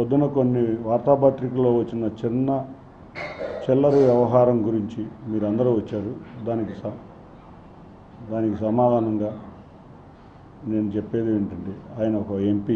పొద్దున కొన్ని వార్తాపత్రికల్లో వచ్చిన చిన్న చిల్లర వ్యవహారం గురించి మీరందరూ వచ్చారు దానికి స దానికి సమాధానంగా నేను చెప్పేది ఏంటంటే ఆయన ఒక ఎంపీ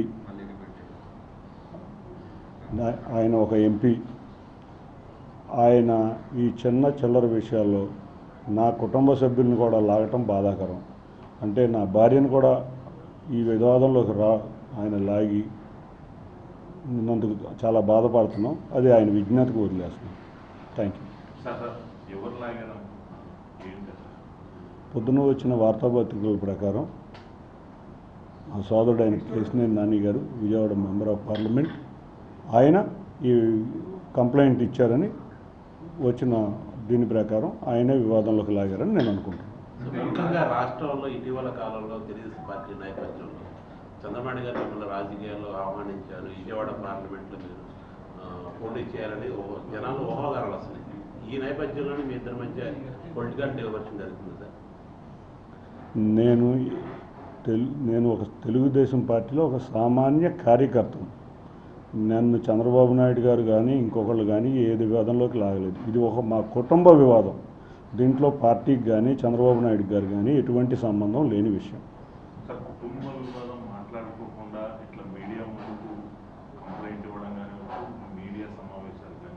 నా- ఆయన ఒక ఎంపీ ఆయన ఈ చిన్న చిల్లర విషయాల్లో నా కుటుంబ సభ్యుల్ని కూడా లాగటం బాధాకరం అంటే నా భార్యను కూడా ఈ వివాదంలోకి రా ఆయన లాగి ఉన్నందుకు చాలా బాధపడుతున్నాం అది ఆయన విజ్ఞతకు వదిలేస్తున్నాం థ్యాంక్ యూ సార్ సార్ ఎవరు లాగారు ఏంటి సార్ పొద్దున వచ్చిన వార్తాపత్రికల ప్రకారం మా సోదరుడు ఆయన కేసినేని నాని గారు విజయవాడ మెంబర్ ఆఫ్ పార్లమెంట్ ఆయన ఈ కంప్లైంట్ ఇచ్చారని వచ్చిన దీని ప్రకారం ఆయనే వివాదంలోకి లాగారని నేను అనుకుంటున్నాను ముఖ్యంగా రాష్ట్రంలో ఇటీవల కాలంలో తెలుగుదేశం పార్టీ నేపథ్యంలో చంద్రబాబు గారు మిమ్మల్ని రాజకీయాల్లో ఆహ్వానించారు విజయవాడ పార్లమెంట్లో మీరు ఆ, పోటీ చేయాలని ఓ- జనాలు ఊహాగానాలు వస్తున్నాయి ఈ నేపథ్యంలోనే మీ ఇద్దరి మధ్య పొలిటికల్ డెవలప్షన్ జరుగుతుంది సార్ నేను తెలు నేను ఒక తెలుగుదేశం పార్టీలో ఒక సామాన్య కార్యకర్తను నన్ను చంద్రబాబు నాయుడు గారు కానీ ఇంకొకళ్ళు కానీ ఏది వివాదంలోకి లాగలేదు ఇది ఒక మా కుటుంబ వివాదం దీంట్లో పార్టీకి కానీ చంద్రబాబు నాయుడు గారు కానీ ఎటువంటి సంబంధం లేని విషయం సార్ కుటుంబ వివాదం మాట్లాడుకోకుండా ఇట్లా మీడియా ముందుకు కంప్లైంట్ ఇవ్వడం కానీ మీడియా సమావేశాలు కానీ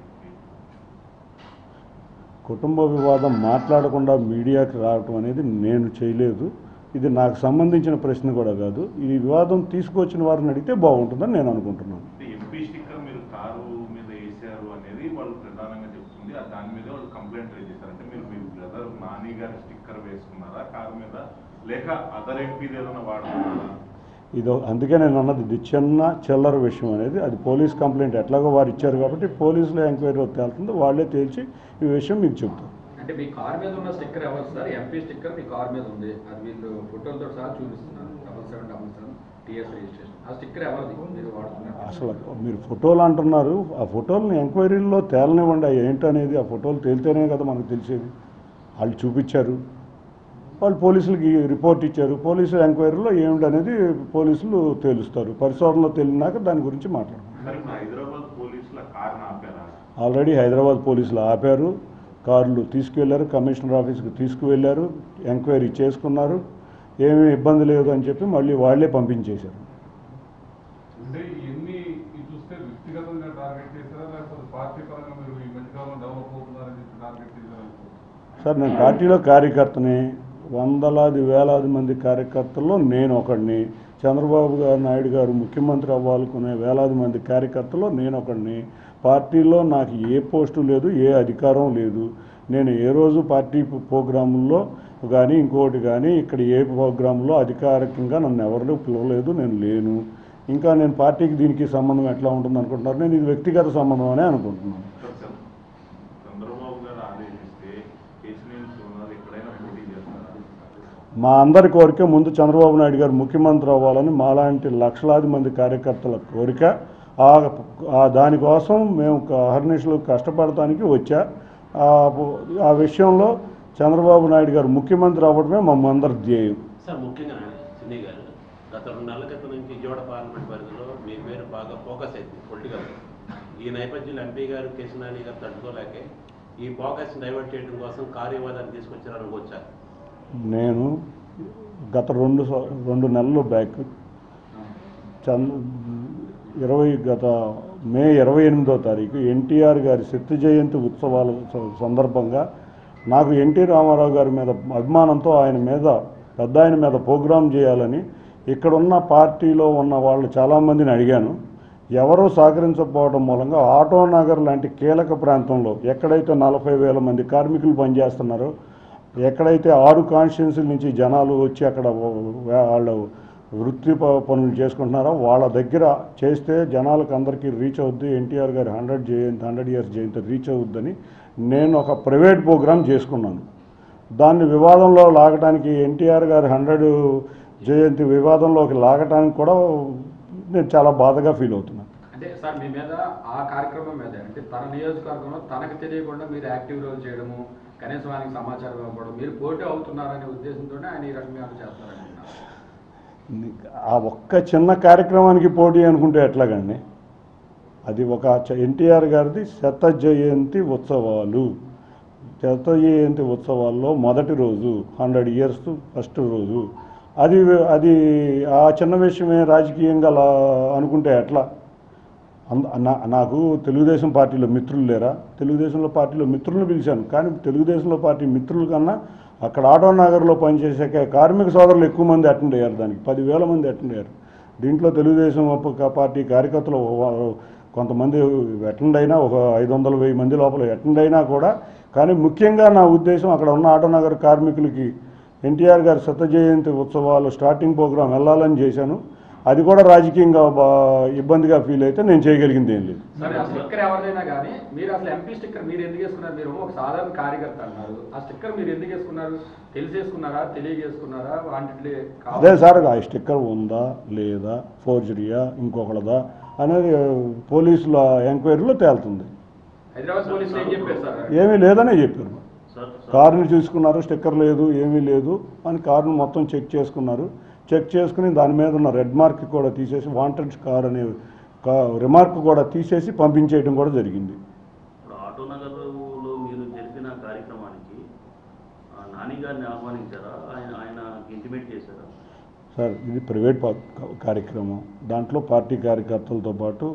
కుటుంబ వివాదం మాట్లాడకుండా మీడియాకి రావటం అనేది నేను చేయలేదు ఇది నాకు సంబంధించిన ప్రశ్న కూడా కాదు ఈ వివాదం తీసుకొచ్చిన వారిని అడిగితే బాగుంటుందని నేను అనుకుంటున్నాను అంటే ఎంపీ స్టిక్కర్ మీరు కారు మీద వేసారు అనేది వాళ్ళు ప్రధానంగా చెప్తుంది ఆ దాని మీద వాళ్ళు కంప్లైంట్ రేజ్ చేశారు అంటే మీరు మీ బ్రదర్ నాని గారి స్టిక్కర్ వేసుకున్నారా కారు మీద లేక అదర్ ఎంపీది ఏదైనా వాడుతున్నారా ఇది అందుకే నేను అన్నది ఇది చిన్న చిల్లర విషయం అనేది అది పోలీస్ కంప్లైంట్ ఎట్లాగో వారు ఇచ్చారు కాబట్టి పోలీసులు ఎంక్వైరీలో తేలుతుంది వాళ్ళే తేల్చి ఈ విషయం మీకు చెప్తారు అంటే మీ కార్ మీద ఉన్న స్టిక్కర్ ఎవరు సార్ ఎంపీ స్టిక్కర్ మీ కార్ మీద ఉంది అది వీళ్ళు ఫోటోలతో సహా చూపిస్తున్నారు double seven double seven TS registration ఆ స్టిక్కర్ ఎవరిది మీరు వాడుతున్నారు అసలు మీరు ఫోటోలు అంటున్నారు ఆ ఫోటోలను ఎంక్వైరీల్లో తేలనివ్వండి అవి ఏంటనేది ఆ ఫోటోలు తేలితేనే కదా మనకు తెలిసేది వాళ్ళు చూపించారు వాళ్ళు పోలీసులకి రిపోర్ట్ ఇచ్చారు పోలీసులు ఎంక్వైరీలో ఏమిటనేది పోలీసులు తేలుస్తారు పరిశోధనలో తేలినాక దాని గురించి మాట్లాడతారు సార్ ఇప్పుడు హైదరాబాద్ పోలీసుల కారుని ఆపారా ఆల్రెడీ హైదరాబాద్ పోలీసులు ఆపారు కార్లు తీసుకువెళ్ళారు కమిషనర్ ఆఫీస్కి తీసుకువెళ్ళారు ఎంక్వైరీ చేసుకున్నారు ఏమీ ఇబ్బంది లేదు అని చెప్పి మళ్ళీ వాళ్ళే పంపించేశారు అంటే ఇవన్నీ ఇది చూస్తే వ్యక్తిగతంగా టార్గెట్ చేశారా లేకపోతే పార్టీ పరంగా మీరు ఈ మధ్యకాలంలో డెవలప్ అవుతున్నారని చెప్పి టార్గెట్ చేశారా సార్ నేను పార్టీలో కార్యకర్తని వందలాది వేలాది మంది కార్యకర్తల్లో నేను ఒకడిని చంద్రబాబు గారు నాయుడు గారు ముఖ్యమంత్రి అవ్వాలనుకునే వేలాది మంది కార్యకర్తల్లో నేను ఒకడిని పార్టీలో నాకు ఏ పోస్టు లేదు ఏ అధికారం లేదు నేను ఏ రోజు పార్టీ ప్రోగ్రాముల్లో కానీ ఇంకోటి కానీ ఇక్కడ ఏ ప్రోగ్రాంలో అధికారికంగా నన్ను ఎవరు పిలవలేదు నేను లేను ఇంకా నేను పార్టీకి దీనికి సంబంధం ఎట్లా ఉంటుంది అనుకుంటున్నారు నేను ఇది వ్యక్తిగత సంబంధం అనే అనుకుంటున్నాను సార్ చంద్ర- చంద్రబాబు గారు ఆదేశిస్తే కేసీఆర్ సోనాలు ఎక్కడైనా పోటీ చేస్తారా మా అందరి కోరిక ముందు చంద్రబాబు నాయుడు గారు ముఖ్యమంత్రి అవ్వాలని మాలాంటి లక్షలాది మంది కార్యకర్తల కోరిక ఆ ఆ దానికోసం మేము అహర్నిశలు కష్టపడటానికి వచ్చా ఆ ఆ విషయంలో చంద్రబాబు నాయుడు గారు ముఖ్యమంత్రి అవ్వడమే మా అందరి ధ్యేయం సార్ ముఖ్యంగా సినీ గారు గత రెండు నెలల క్రితం నుంచి విజయవాడ పార్లమెంట్ పరిధిలో మీ పేరు బాగా ఫోకస్ అయింది పొలిటికల్ ఈ నేపథ్యంలో ఎంపీ గారు కేశనాని గారు తట్టుకోలేకే ఈ ఫోకస్ డైవర్ట్ చేయడం కోసం కార్యవాదాన్ని తీసుకొచ్చారనుకోవచ్చా నేను గత రెండు స- రెండు నెలలు బ్యాక్ చంద్ర ఇరవై గత మే ఇరవై ఎనిమిదో తారీఖు ఎన్టీఆర్ గారి శక్తి జయంతి ఉత్సవాల స- సందర్భంగా నాకు ఎన్టీ రామారావు గారి మీద అభిమానంతో ఆయన మీద పెద్ద ఆయన మీద ప్రోగ్రాం చేయాలని ఇక్కడున్న పార్టీలో ఉన్న వాళ్ళు చాలామందిని అడిగాను ఎవరూ సహకరించకపోవడం మూలంగా ఆటో నగర్ లాంటి కీలక ప్రాంతంలో ఎక్కడైతే నలభై వేల మంది కార్మికులు పనిచేస్తున్నారో ఎక్కడైతే ఆరు కాన్స్టిట్యున్సీల నుంచి జనాలు వచ్చి అక్కడ వా- వాళ్ళు వృత్తి ప- పనులు చేసుకుంటున్నారో వాళ్ళ దగ్గర చేస్తే జనాలకు అందరికీ రీచ్ అవుద్ది ఎన్టీఆర్ గారి హండ్రెడ్ జయంతి హండ్రెడ్ ఇయర్స్ జయంతి రీచ్ అవుద్దని నేను ఒక ప్రైవేట్ ప్రోగ్రాం చేసుకున్నాను దాన్ని వివాదంలో లాగటానికి ఎన్టీఆర్ గారి హండ్రెడ్ జయంతి వివాదంలోకి లాగటానికి కూడా నేను చాలా బాధగా ఫీల్ అవుతున్నాను అంటే సార్ మీ మీద ఆ కార్యక్రమం మీద అంటే తన నియోజకవర్గంలో తనకు తెలియకుండా మీరు యాక్టివ్ రోల్ చేయడము కనీసం ఆయనకి సమాచారం ఇవ్వడం మీరు పోటీ అవుతున్నారనే ఉద్దేశంతోనే ఆయన ఈ రకంగా చేస్తారనుకుంటున్నారు ఆ ఒక్క చిన్న కార్యక్రమానికి పోటీ అనుకుంటే ఎట్లాగండి అది ఒక ఎన్టీఆర్ గారిది శత జయంతి ఉత్సవాలు శత జయంతి ఉత్సవాల్లో మొదటి రోజు హండ్రెడ్ ఇయర్స్ ఫస్ట్ రోజు అది అది ఆ చిన్న విషయమే రాజకీయంగా అలా అనుకుంటే ఎట్లా అంద- నా- నాకు తెలుగుదేశం పార్టీలో మిత్రులు లేరా తెలుగుదేశంలో పార్టీలో మిత్రులను పిలిచాను కానీ తెలుగుదేశంలో పార్టీ మిత్రుల కన్నా అక్కడ ఆటో నగర్లో పనిచేసే కా- కార్మిక సోదరులు ఎక్కువ మంది అటెండ్ అయ్యారు దానికి పదివేల మంది అటెండ్ అయ్యారు దీంట్లో తెలుగుదేశం ఒక పార్టీ కార్యకర్తలు ఒక- కొంతమంది అటెండ్ అయినా ఒక ఐదు వందల వెయ్యి మంది లోపల అటెండ్ అయినా కూడా కానీ ముఖ్యంగా నా ఉద్దేశం అక్కడ ఉన్న ఆటో నగర్ కార్మికులకి ఎన్టీఆర్ గారి శత జయంతి ఉత్సవాలు స్టార్టింగ్ ప్రోగ్రాం వెళ్ళాలని చేశాను అది కూడా రాజకీయంగా బా- ఇబ్బందిగా ఫీల్ అయితే నేను చేయగలిగింది ఏం లేదు సరే ఆ స్టిక్కర్ ఎవరిదైనా కానీ మీరు అసలు ఎంపీ స్టిక్కర్ మీరు ఎందుకు వేసుకున్నారు మీరు ఒక సాధారణ కార్యకర్త అన్నారు ఆ స్టిక్కర్ మీరు ఎందుకు వేసుకున్నారు తెలిసేసుకున్నారా తెలియజేసుకున్నారా వాంటిట్లే అదే సార్ ఆ స్టిక్కర్ ఉందా లేదా ఫోర్జరీయా ఇంకొకళ్ళదా అనేది పోలీసుల ఎంక్వైరీలో తేలుతుంది హైదరాబాద్ పోలీసులు ఏం చెప్పారు సార్ ఏమీ లేదనే చెప్పారు సార్ సార్ కారుని చూసుకున్నారు స్టిక్కర్ లేదు ఏమీ లేదు అని కారును మొత్తం చెక్ చేసుకున్నారు చెక్ చేసుకుని దాని మీద ఉన్న రెడ్ మార్క్ కూడా తీసేసి వాంటెడ్ కార్ అనే రిమార్క్ కూడా తీసేసి పంపించేయడం కూడా జరిగింది ఇప్పుడు ఆటో నగర్లో మీరు జరిపిన కార్యక్రమానికి ఆ, నాని గారిని ఆహ్వానించారా ఆయన ఆయన ఇంటిమేట్ చేశారా సార్ ఇది ప్రైవేట్ పా- కార్యక్రమం దాంట్లో పార్టీ కార్యకర్తలతో పాటు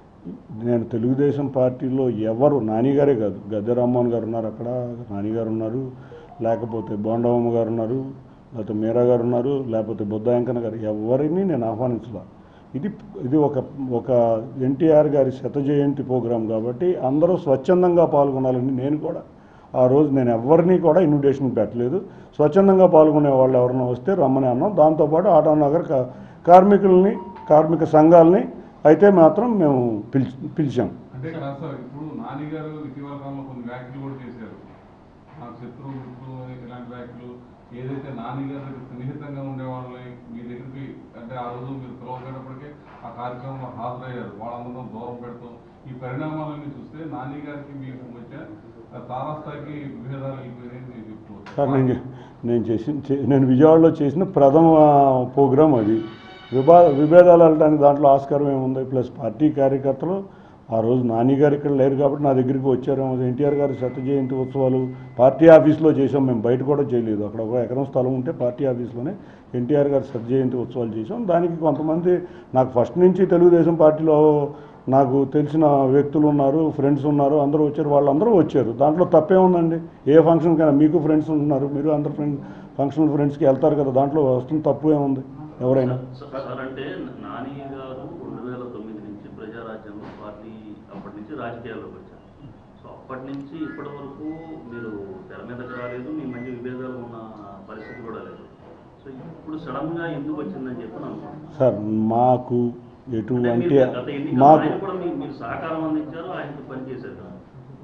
నేను తెలుగుదేశం పార్టీలో ఎవరు నానిగారే కాదు గద్దె రామ్మోహన్ గారు ఉన్నారు అక్కడ నానిగారు ఉన్నారు లేకపోతే బోండవమ్మ గారు ఉన్నారు లేకపోతే మీరా గారు ఉన్నారు లేకపోతే బుద్ధ వెంకన్న గారు ఎవరిని నేను ఆహ్వానించలా ఇది ఇది ఒక ఒక ఎన్టీఆర్ గారి శత జయంతి ప్రోగ్రాం కాబట్టి అందరూ స్వచ్ఛందంగా పాల్గొనాలని నేను కూడా ఆ రోజు నేను ఎవరిని కూడా ఇన్విటేషన్ పెట్టలేదు స్వచ్ఛందంగా పాల్గొనే వాళ్ళు ఎవరైనా వస్తే రమ్మని అన్నాం దాంతోపాటు ఆటో నగర్ కా- కార్మికుల్ని కార్మిక సంఘాలని అయితే మాత్రం మేము పిలిచి పిలిచాం అంటే కాదు సార్ ఇప్పుడు నాని గారు ఇటీవల కాలంలో కొన్ని వ్యాఖ్యలు కూడా చేశారు నాకు శత్రువు మిత్రులు అని ఇలాంటి వ్యాఖ్యలు ఏదైతే నాని గారి దగ్గర సన్నిహితంగా ఉండేవాళ్ళని మీ దగ్గరికి అంటే ఆ రోజు మీరు పిలవకపోయినప్పటికీ ఆ కార్యక్రమంలో హాజరయ్యారు వాళ్ళందరం దూరం పెడతాం ఈ పరిణామాలన్నీ చూస్తే నాని గారికి మీకు మధ్య తారాస్థాయికి విభేదాలు వెళ్ళిపోయినాయని నేను సార్ చెప్పుకోవచ్చు నేను నేను చేసిన చే- నేను విజయవాడలో చేసిన ప్రథమ ప్రోగ్రాం అది విభా విభేదాలు వెళ్ళడానికి దాంట్లో ఆస్కారం ఏముంది ప్లస్ పార్టీ కార్యకర్తలు ఆ రోజు నాని గారు ఇక్కడ లేరు కాబట్టి నా దగ్గరికి వచ్చారేమో ఎన్టీఆర్ గారి శత జయంతి ఉత్సవాలు పార్టీ ఆఫీస్లో చేసాం మేము బయట కూడా చేయలేదు అక్కడ ఒక ఎకరం స్థలం ఉంటే పార్టీ ఆఫీస్లోనే ఎన్టీఆర్ గారి శత జయంతి ఉత్సవాలు చేసాం దానికి కొంతమంది నాకు ఫస్ట్ నుంచి తెలుగుదేశం పార్టీలో నాకు తెలిసిన వ్యక్తులు ఉన్నారు ఫ్రెండ్స్ ఉన్నారు అందరూ వచ్చారు వాళ్ళందరూ వచ్చారు దాంట్లో తప్పే ఉందండి ఏ ఫంక్షన్ కైనా మీకు ఫ్రెండ్స్ ఉన్నారు మీరు అందరు ఫ్రెండ్ ఫంక్షన్ ఫ్రెండ్స్కి వెళ్తారు కదా దాంట్లో వస్తుంది తప్పు ఏముంది ఎవరైనా సార్ సార్ అంటే నాని గారు రెండు వేల తొమ్మిది నుంచి ప్రజారాజ్యంలో పార్టీ అప్పటి నుంచి రాజకీయాల్లోకి వచ్చారు సో అప్పటి నుంచి ఇప్పటి వరకు మీరు తెర మీదకి రాలేదు మీ మధ్య విభేదాలు ఉన్న పరిస్థితి కూడా లేదు సో ఇప్పుడు సడన్ గా ఎందుకు వచ్చిందని చెప్పి నేను అనుకుంటున్నాను సార్ మాకు అంటే ఎటువంటి మీరు గత ఎన్నికల్లో మాకు ఆయన కూడా మీ- మీరు సహకారం అందించారు ఆయనతో పనిచేశారు కదా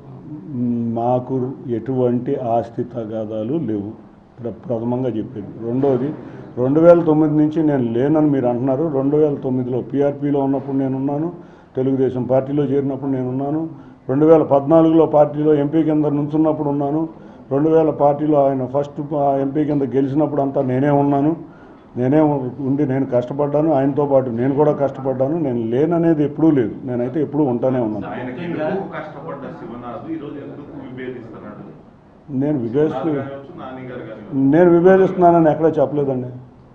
మాకు ఎటువంటి ఆస్తి తగాదాలు లేవు ప్ర ప్రథమంగా చెప్పేది రెండోది రెండు వేల తొమ్మిది నుంచి నేను లేనని మీరు అంటున్నారు రెండు వేల తొమ్మిదిలో పీఆర్పీలో ఉన్నప్పుడు నేనున్నాను తెలుగుదేశం పార్టీలో చేరినప్పుడు నేనున్నాను రెండు వేల పద్నాలుగులో పార్టీలో ఎంపీ కింద నుంచున్నప్పుడు ఉన్నాను రెండు వేల పార్టీలో ఆయన ఫస్ట్ ఎంపీ కింద గెలిచినప్పుడు అంతా నేనే ఉన్నాను నేనే ఉండి నేను కష్టపడ్డాను ఆయనతో పాటు నేను కూడా కష్టపడ్డాను నేను లేననేది ఎప్పుడూ లేదు నేనైతే ఎప్పుడూ ఉంటానే ఉన్నాను ఆయనకి ఎందుకు కష్టపడ్డ శివనాథ్ ఈరోజు ఎందుకు విభేదిస్తున్నాడు నేను విభేదిస్తూ శివనాథ్ కావచ్చు, నాని గారు కావచ్చు. నేను విభేదిస్తున్నానని ఎక్కడా చెప్పలేదండి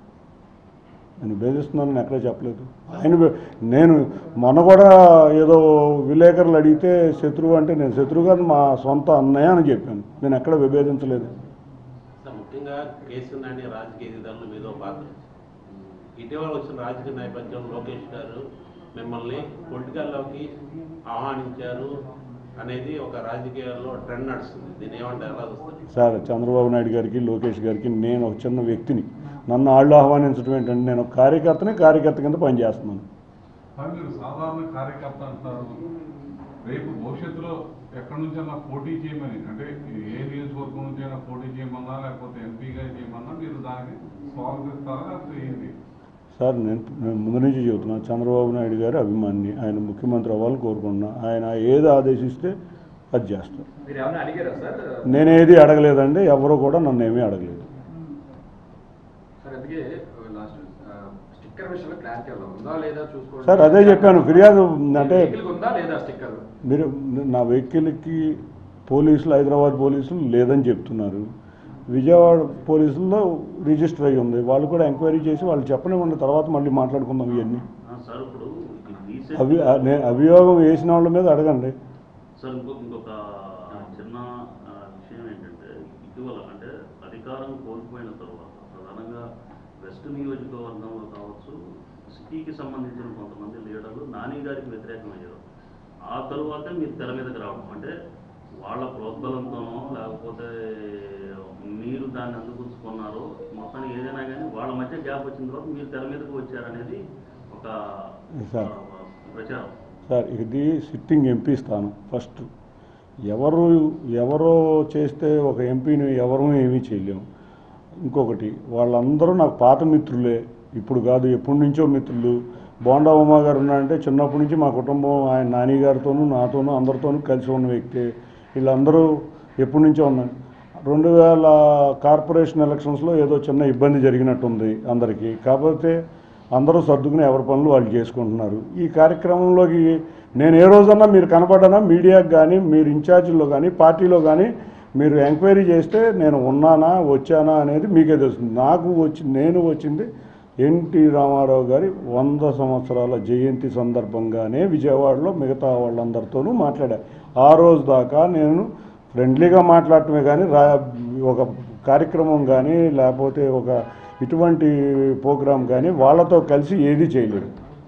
నేను విభేదిస్తున్నానని ఎక్కడా చెప్పలేదు ఆయన వి- నేను మొన్న కూడా ఏదో విలేకరులు అడిగితే శత్రువు అంటే నేను శత్రువు గారు మా సొంత అన్నయ్య అని చెప్పాను నేను ఎక్కడ విభేదించలేదు సార్, ముఖ్యంగా కేసీ నాని రాజకీయ ఎదుగుదలలో మీదో పాత్ర ఇటీవల వచ్చిన రాజకీయ నేపథ్యం లోకేష్ గారు మిమ్మల్ని పొలిటికల్లోకి ఆహ్వానించారు అనేది ఒక రాజకీయాల్లో ట్రెండ్ నడుస్తుంది దీన్ని ఏమంటే ఎలా చూస్తారు సార్ చంద్రబాబు నాయుడు గారికి లోకేష్ గారికి నేను ఒక చిన్న వ్యక్తిని నన్ను వాళ్ళు ఆహ్వానించడం ఏంటంటే నేను ఒక కార్యకర్తని కార్యకర్త కింద పనిచేస్తున్నాను మరి మీరు సాధారణ కార్యకర్త అంటున్నారు రేపు భవిష్యత్తులో ఎక్కడి నుంచైనా పోటీ చేయమని అంటే ఏ నియోజకవర్గం నుంచి అయినా పోటీ చేయమన్నా లేకపోతే ఎంపీగా చేయమన్నా మీరు దానికి స్వాగతిస్తారా లేకపోతే ఏంటి సార్ నేను నేను ముందు నుంచి చెబుతున్నాను చంద్రబాబు నాయుడు గారు అభిమాని ఆయన ముఖ్యమంత్రి అవ్వాలని కోరుకుంటున్నా ఆయన ఏది ఆదేశిస్తే అది చేస్తాను మీరు ఏమైనా అడిగారా సార్ నేనేది అడగలేదండి ఎవరు కూడా నన్ను ఏమీ అడగలేదు సార్ అందుకే లాస్ట్ స్టిక్కర్ స్టిక్కర్ విషయంలో క్లారిటీ ఉందా లేదా చూసుకోండి సార్ అదే చెప్పాను ఫిర్యాదు అంటే వెహికల్కి ఉందా లేదా స్టిక్కర్ మీరు నా వెహికల్కి పోలీసులు హైదరాబాద్ పోలీసులు లేదని చెప్తున్నారు విజయవాడ పోలీసుల్లో రిజిస్టర్ అయ్యి ఉంది వాళ్ళు కూడా ఎంక్వైరీ చేసి వాళ్ళు చెప్పనివ్వండి తర్వాత మళ్ళీ మాట్లాడుకుందాం ఇవన్నీ ఆ, సార్ ఇప్పుడు ఈ రీసెంట్ అభి ఆ, నే- అభియోగం వేసిన వాళ్ళ మీద అడగండి సార్ ఇంకొక ఇంకొక చిన్న ఆ, విషయం ఏంటంటే ఇటీవల అంటే అధికారం కోల్పోయిన తర్వాత ప్రధానంగా వెస్ట్ నియోజకవర్గంలో కావచ్చు సిటీకి సంబంధించిన కొంతమంది లీడర్లు నాని గారికి వ్యతిరేకమయ్యారు ఆ తరువాతే మీరు తెర మీదకి రావడం అంటే వాళ్ళ ప్రోద్బలంతోనో లేకపోతే మీరు దాన్ని అందుకుంచుకున్నారో మొత్తానికి ఏదైనా కానీ వాళ్ళ మధ్య గ్యాప్ వచ్చిన తర్వాత మీరు తెర మీదకి వచ్చారనేది ఒక సార్. ఆ, ప్రచారం సార్ ఇది సిట్టింగ్ ఎంపీ స్థానం ఫస్ట్ ఎవరు ఎవరో చేస్తే ఒక ఎంపీని ఎవరు ఏమీ చేయలేము ఇంకొకటి వాళ్ళందరూ నాకు పాత మిత్రులే ఇప్పుడు కాదు ఎప్పటి నుంచో మిత్రులు బోండా ఉమా గారు ఉన్నారంటే చిన్నప్పటి నుంచి మా కుటుంబం ఆయన నాని గారితోనూ నాతోనూ అందరితోనూ కలిసి ఉన్న వ్యక్తి వీళ్ళందరూ ఎప్పటి నుంచో ఉన్నారు రెండు వేల కార్పొరేషన్ ఎలక్షన్స్లో ఏదో చిన్న ఇబ్బంది జరిగినట్టుంది అందరికీ కాకపోతే అందరూ సర్దుకుని ఎవరి పనులు వాళ్ళు చేసుకుంటున్నారు ఈ కార్యక్రమంలోకి నేను ఏ రోజన్నా మీరు కనపడ్డానా మీడియాకి కానీ మీరు ఇన్ఛార్జీలో కానీ పార్టీలో కానీ మీరు ఎంక్వైరీ చేస్తే నేను ఉన్నానా వచ్చానా అనేది మీకే తెలుస్తుంది నాకు వచ్చి నేను వచ్చింది ఎన్టీ రామారావు గారి వంద సంవత్సరాల జయంతి సందర్భంగానే విజయవాడలో మిగతా వాళ్ళందరితోనూ మాట్లాడా ఆ రోజు దాకా నేను ఫ్రెండ్లీగా మాట్లాడటమే కానీ రా ఒక కార్యక్రమం కానీ లేకపోతే ఒక ఇటువంటి ప్రోగ్రాం కానీ వాళ్ళతో కలిసి ఏది చేయలేదు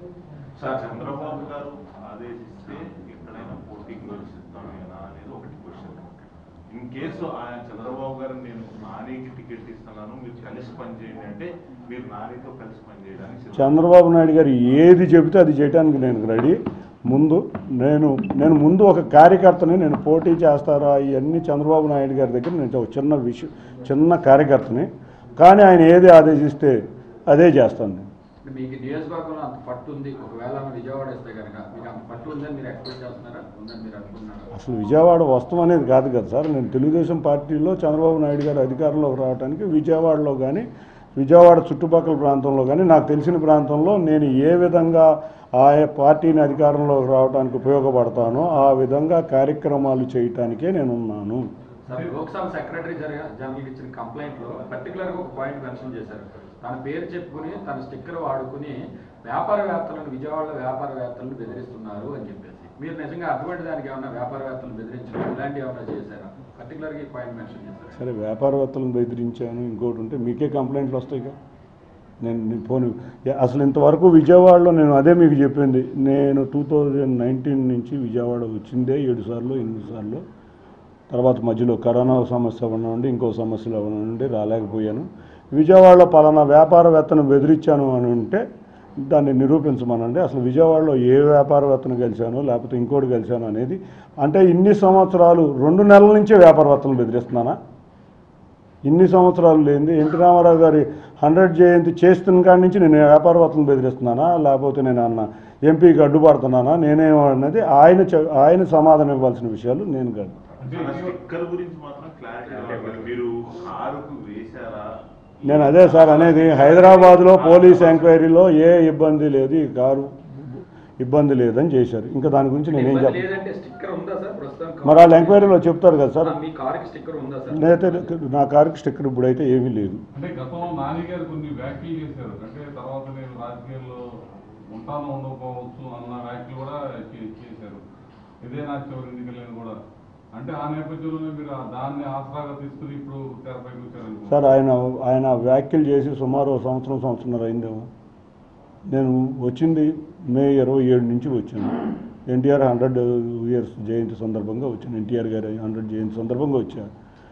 సార్ చంద్రబాబు గారు ఆదేశిస్తే ఎక్కడైనా పోటీకి నిలిచిస్తామేనా అనేది ఒకటి క్వశ్చన్ ఇన్ కేసు ఆయన చంద్రబాబు గారు నేను నానికి టికెట్ ఇస్తున్నాను మీరు కలిసి పనిచేయండి అంటే మీరు నానితో కలిసి పనిచేయడానికి సిద్ధం. చంద్రబాబు నాయుడు గారు ఏది చెబితే అది చేయడానికి నేను రెడీ ముందు నేను నేను ముందు ఒక కార్యకర్తని నేను పోటీ చేస్తారా ఇవన్నీ చంద్రబాబు నాయుడు గారి దగ్గర నేను ఒక చిన్న విషయం చిన్న కార్యకర్తని కానీ ఆయన ఏది ఆదేశిస్తే అదే చేస్తాను నేను మీకు నియోజకవర్గంలో అంత పట్టు ఉంది ఒకవేళ ఆమె విజయవాడ వస్తే కనుక మీకు అంత పట్టు ఉందని మీరు ఎక్స్పెక్ట్ చేస్తున్నారా ఉందని మీరు అనుకుంటున్నారా అసలు విజయవాడ వస్తాం అనేది కాదు కదా సార్ నేను తెలుగుదేశం పార్టీలో చంద్రబాబు నాయుడు గారు అధికారంలోకి రావడానికి విజయవాడలో కానీ విజయవాడ చుట్టుపక్కల ప్రాంతంలో కానీ నాకు తెలిసిన ప్రాంతంలో నేను ఏ విధంగా ఆ పార్టీని అధికారంలోకి రావడానికి ఉపయోగపడతానో ఆ విధంగా కార్యక్రమాలు చేయటానికే నేను ఉన్నాను సార్ లోక్సభ సెక్రటరీ జనరల్ ఇచ్చిన కంప్లైంట్ లో పర్టికులర్ గా ఒక పాయింట్ మెన్షన్ చేశారు తన పేరు చెప్పుకుని తన స్టిక్కర్ వాడుకుని వ్యాపారవేత్తలను విజయవాడలో వ్యాపారవేత్తలను బెదిరిస్తున్నారు అని చెప్పేసి మీరు నిజంగా అటువంటి దానికి ఏమన్నా వ్యాపారవేత్తలను బెదిరించడం ఇలాంటివి ఏమన్నా చేశారా పర్టికులర్ గా ఈ పాయింట్ మెన్షన్ చేశారు సరే వ్యాపారవేత్తలను బెదిరించాను ఇంకోటి ఉంటే మీకే కంప్లైంట్లు వస్తాయిగా నేను నేను పోను యా- అసలు ఇంతవరకు విజయవాడలో నేను అదే మీకు చెప్పింది నేను టూ థౌజండ్ నైన్టీన్ నుంచి విజయవాడ వచ్చిందే ఏడు సార్లు ఎనిమిది సార్లు తర్వాత మధ్యలో కరోనా సమస్య ఉండి ఇంకో సమస్యలు ఉండి రాలేకపోయాను విజయవాడలో పలానా వ్యాపారవేత్తను బెదిరించాను అని ఉంటే దాన్ని నిరూపించమనండి అసలు విజయవాడలో ఏ వ్యాపారవేత్తను గెలిచాను లేకపోతే ఇంకోటి గెలిచాను అనేది అంటే ఇన్ని సంవత్సరాలు రెండు నెలల నుంచే వ్యాపారవేత్తలను బెదిరిస్తున్నానా ఇన్ని సంవత్సరాలు లేనిది ఎన్టీ రామారావు గారి హండ్రెడ్ జయంతి చేస్తున్న కాడి నుంచి నేను వ్యాపారవేత్తలను బెదిరిస్తున్నానా లేకపోతే నేను అన్న ఎంపీకి అడ్డుపడుతున్నానా నేనేమన్నది ఆయన చె- ఆయన సమాధానం ఇవ్వాల్సిన విషయాలు నేను కాదు అంటే ఆ స్టిక్కర్ గురించి మాత్రం క్లారిటీ కావాలి మీరు కారుకు వేశారా నేను అదే సార్ అనేది హైదరాబాద్లో పోలీస్ ఎంక్వైరీలో ఏ ఇబ్బంది లేదు ఈ కారు ఇబ్బంది లేదని చేశారు ఇంకా దాని గురించి నేనేం ఇబ్బంది చెప్పను లేదంటే స్టిక్కర్ ఉందా సార్ ప్రస్తుతం మరి వాళ్ళు ఎంక్వైరీలో చెప్తారు కదా సార్ ఆ, మీ కార్కి స్టిక్కర్ ఉందా సార్ నేనైతే నా కారుకి స్టిక్కర్ ఇప్పుడైతే ఏమీ లేదు అంటే గతంలో నాని గారు కొన్ని వ్యాఖ్యలు చేశారు అంటే తర్వాత నేను రాజకీయాల్లో ఉంటాను ఉండకపోవచ్చు అన్న వ్యాఖ్యలు కూడా చే- చేశారు ఇదే నా చివరి ఎన్నికలేని కూడా అంటే ఆ నేపథ్యంలోనే మీరు ఆ దాన్ని ఆసరాగా తీసుకుని ఇప్పుడు తెరపైకి వచ్చారనుకో సార్ ఆయన ఆయన వ్యాఖ్యలు చేసి సుమారు ఓ సంవత్సరం సంవత్సరంన్నర అయిందేమో నేను వచ్చింది మే ఇరవై ఏడు నుంచి వచ్చాను ఎన్టీఆర్ హండ్రెడ్ ఇయర్స్ జయంతి సందర్భంగా వచ్చాను ఎన్టీఆర్ గారి హండ్రెడ్ జయంతి సందర్భంగా వచ్చాను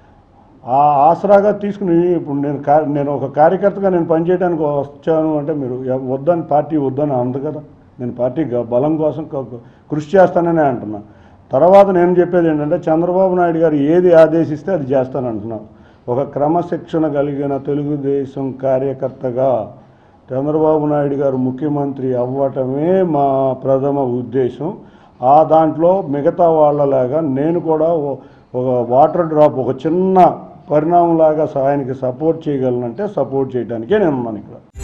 ఆ ఆసరాగా తీసుకుని ఇప్పుడు నేను కా నేను ఒక కార్యకర్తగా నేను పనిచేయడానికి వచ్చాను అంటే మీరు ఎవ- వద్దని పార్టీ వద్దని అందు కదా నేను పార్టీ గ- బలం కోసం క- క- కృషి చేస్తాననే అంటున్నా తర్వాత నేను చెప్పేది ఏంటంటే చంద్రబాబు నాయుడు గారు ఏది ఆదేశిస్తే అది చేస్తానంటున్నాను ఒక క్రమశిక్షణ కలిగిన తెలుగుదేశం కార్యకర్తగా చంద్రబాబు నాయుడు గారు ముఖ్యమంత్రి అవ్వటమే మా ప్రథమ ఉద్దేశం ఆ దాంట్లో మిగతా వాళ్ళలాగా నేను కూడా ఓ- ఒక వాటర్ డ్రాప్ ఒక చిన్న పరిణామంలాగా ఆయనకి సపోర్ట్ చేయగలనంటే సపోర్ట్ చేయడానికే నేను ఉన్నాను ఇక్కడ